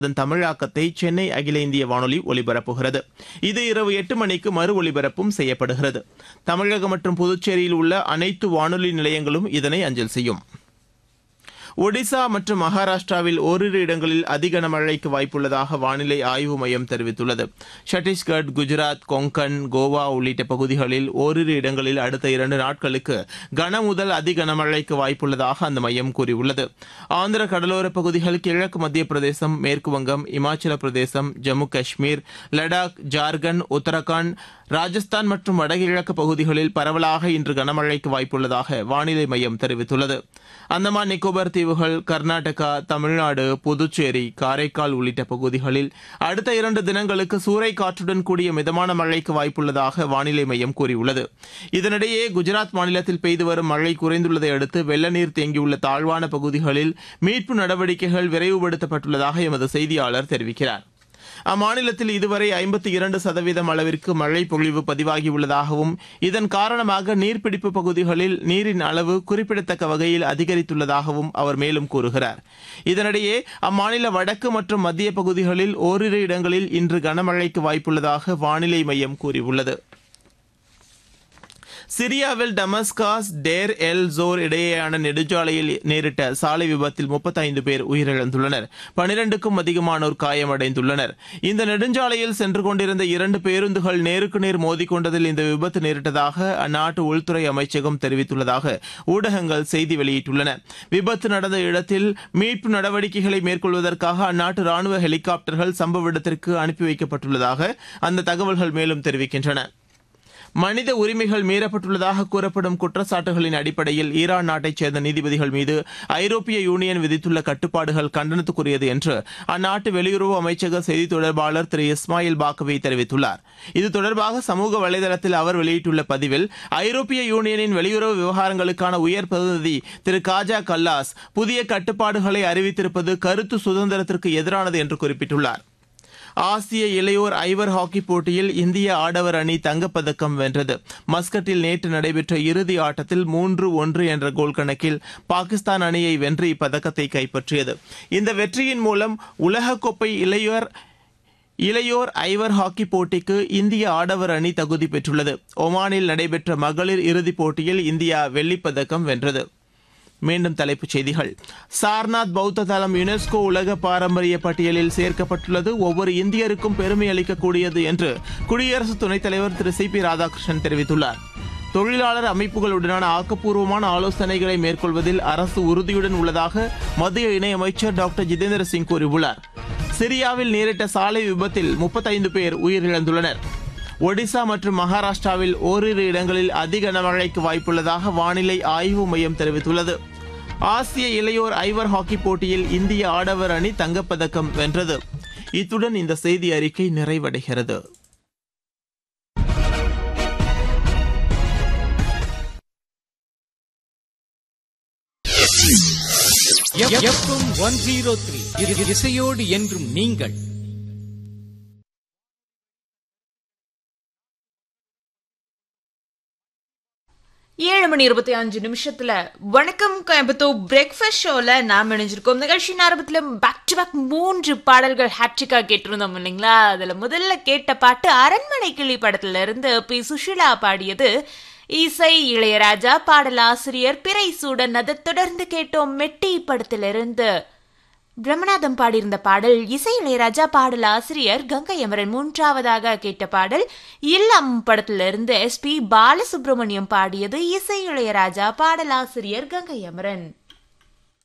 அதன் தமிழாக்கத்தை சென்னை அகில இந்திய வானொலி ஒலிபரப்புகிறது இது இரவு எட்டு மணிக்கு மறு ஒலிபரப்பும் செய்யப்படுகிறது தமிழகம் மற்றும் புதுச்சேரியில் உள்ள அனைத்து வானொலி நிலையங்களும் இதனை அஞ்சல் செய்யும் ஒடிசா மற்றும் மகாராஷ்டிராவில் ஓரிரு இடங்களில் அதிக கனமழைக்கு வாய்ப்புள்ளதாக வானிலை ஆய்வு மையம் தெரிவித்துள்ளது சத்தீஸ்கர் குஜராத் கொங்கன் கோவா உள்ளிட்ட பகுதிகளில் ஓரிரு இடங்களில் அடுத்த இரண்டு நாட்களுக்கு கன முதல் அதி கனமழைக்கு வாய்ப்புள்ளதாக அந்த மையம் கூறியுள்ளது ஆந்திர கடலோர பகுதிகள் கிழக்கு மத்திய பிரதேசம் மேற்கு வங்கம் இமாச்சல பிரதேசம் ஜம்மு காஷ்மீர் லடாக் ஜார்க்கண்ட் உத்தரகாண்ட் ராஜஸ்தான் மற்றும் வடகிழக்கு பகுதிகளில் பரவலாக இன்று கனமழைக்கு வாய்ப்புள்ளதாக வானிலை மையம் தெரிவித்துள்ளது அந்தமான் நிக்கோபார் தீவுகள் கர்நாடகா தமிழ்நாடு புதுச்சேரி காரைக்கால் உள்ளிட்ட பகுதிகளில் அடுத்த இரண்டு தினங்களுக்கு சூறை காற்றுடன் கூடிய மிதமான மழைக்கு வாய்ப்புள்ளதாக வானிலை மையம் கூறியுள்ளது இதனிடையே குஜராத் மாநிலத்தில் பெய்து வரும் மழை குறைந்துள்ளதை அடுத்து வெள்ள நீர் தேங்கியுள்ள தாழ்வான பகுதிகளில் மீட்பு நடவடிக்கைகள் விரைவுபடுத்தப்பட்டுள்ளதாக எமது செய்தியாளர் தெரிவிக்கிறார் அம்மாநிலத்தில் இதுவரை ஐம்பத்தி இரண்டு சதவீதம் அளவிற்கு மழை பொழிவு பதிவாகியுள்ளதாகவும் இதன் காரணமாக நீர்பிடிப்பு பகுதிகளில் நீரின் அளவு குறிப்பிடத்தக்க வகையில் அதிகரித்துள்ளதாகவும் அவர் மேலும் கூறுகிறார் இதனிடையே அம்மாநில வடக்கு மற்றும் மத்திய பகுதிகளில் ஓரிரு இடங்களில் இன்று கனமழைக்கு வாய்ப்புள்ளதாக வானிலை மையம் கூறியுள்ளது சிரியாவில் டமஸ்காஸ் டேர் எல் ஜோர் இடையேயான நெடுஞ்சாலையில் நேரிட்ட சாலை விபத்தில் முப்பத்தைந்து பேர் உயிரிழந்துள்ளனர் பனிரெண்டுக்கும் அதிகமானோர் காயமடைந்துள்ளனர் இந்த நெடுஞ்சாலையில் சென்று கொண்டிருந்த இரண்டு பேருந்துகள் நேருக்கு நேர் மோதிக்கொண்டதில் இந்த விபத்து நேரிட்டதாக அந்நாட்டு உள்துறை அமைச்சகம் தெரிவித்துள்ளதாக ஊடகங்கள் செய்தி வெளியிட்டுள்ளன விபத்து நடந்த இடத்தில் மீட்பு நடவடிக்கைகளை மேற்கொள்வதற்காக அந்நாட்டு ராணுவ ஹெலிகாப்டர்கள் சம்பவ இடத்திற்கு அனுப்பி வைக்கப்பட்டுள்ளதாக அந்த தகவல்கள் மேலும் தெரிவிக்கின்றன மனித உரிமைகள் மீறப்பட்டுள்ளதாக கூறப்படும் குற்றச்சாட்டுகளின் அடிப்படையில் ஈரான் நாட்டைச் சேர்ந்த நீதிபதிகள் மீது ஐரோப்பிய யூனியன் விதித்துள்ள கட்டுப்பாடுகள் கண்டனத்துக்குரியது என்று அந்நாட்டு வெளியுறவு அமைச்சக செய்தி தொடர்பாளர் திரு இஸ்மாயில் பாக்கவி தெரிவித்துள்ளார் இது தொடர்பாக சமூக வலைதளத்தில் அவர் வெளியிட்டுள்ள பதிவில் ஐரோப்பிய யூனியனின் வெளியுறவு விவகாரங்களுக்கான உயர் பிரதிநிதி திரு காஜா கல்லாஸ் புதிய கட்டுப்பாடுகளை அறிவித்திருப்பது கருத்து சுதந்திரத்திற்கு எதிரானது என்று குறிப்பிட்டுள்ளார் ஆசிய இளையோர் ஐவர் ஹாக்கி போட்டியில் இந்திய ஆடவர் அணி தங்கப்பதக்கம் வென்றது மஸ்கட்டில் நேற்று நடைபெற்ற இறுதி ஆட்டத்தில் மூன்று ஒன்று என்ற கோல் கணக்கில் பாகிஸ்தான் அணியை வென்று இப்பதக்கத்தை கைப்பற்றியது இந்த வெற்றியின் மூலம் உலகக்கோப்பை இளையோர் இளையோர் ஐவர் ஹாக்கி போட்டிக்கு இந்திய ஆடவர் அணி தகுதி பெற்றுள்ளது ஒமானில் நடைபெற்ற மகளிர் இறுதிப் போட்டியில் இந்தியா வெள்ளிப்பதக்கம் வென்றது மீண்டும் தலைப்புச் செய்திகள் சார்நாத் பௌத்த தலம் யுனெஸ்கோ உலக பாரம்பரிய பட்டியலில் சேர்க்கப்பட்டுள்ளது ஒவ்வொரு இந்தியருக்கும் பெருமை அளிக்கக்கூடியது என்று குடியரசு துணைத் தலைவர் திரு சி பி ராதாகிருஷ்ணன் தெரிவித்துள்ளார் தொழிலாளர் அமைப்புகளுடனான ஆக்கப்பூர்வமான ஆலோசனைகளை மேற்கொள்வதில் அரசு உறுதியுடன் உள்ளதாக மத்திய இணையமைச்சர் டாக்டர் ஜிதேந்திர சிங் கூறியுள்ளார் சிரியாவில் நேரிட்ட சாலை விபத்தில் முப்பத்தைந்து பேர் உயிரிழந்துள்ளனர் ஒடிசா மற்றும் மகாராஷ்டிராவில் ஓரிரு இடங்களில் அதிக கனமழைக்கு வாய்ப்புள்ளதாக வானிலை ஆய்வு மையம் தெரிவித்துள்ளது ஆசிய இளையோர் ஐவர் ஹாக்கி போட்டியில் இந்திய ஆடவர் அணி தங்கப்பதக்கம் வென்றது இத்துடன் இந்த செய்தி அறிக்கை நிறைவடைகிறது எஃப்எம் ஒன் ஜீரோ த்ரீ இசையோடு என்றும் நீங்கள் ஏழு மணி இருபத்தி அஞ்சு நிமிஷத்துல வணக்கம் கோயம்புத்தூர் பிரேக்ஃபாஸ்ட் ஷோல நாம் இணைஞ்சிருக்கோம் நிகழ்ச்சியின் ஆரம்பத்துல பேக் டு பேக் மூன்று பாடல்கள் ஹேட்ரிக்கா கேட்டிருந்தோம் இல்லைங்களா அதுல முதல்ல கேட்ட பாட்டு அரண்மனை கிளி படத்துல இருந்து பி சுஷிலா பாடியது இசை இளையராஜா பாடல் ஆசிரியர் பிறை சூடன் அதை தொடர்ந்து கேட்டோம் மெட்டி படத்திலிருந்து பிரம்மநாதம் பாடியிருந்த பாடல் இசை இளையராஜா பாடல் ஆசிரியர் கங்கை அமரன் மூன்றாவதாக கேட்ட பாடல் இல்லம் படத்திலிருந்து எஸ் பி பாலசுப்ரமணியம் பாடியது இசை இளையராஜா பாடல் ஆசிரியர் கங்கை அமரன்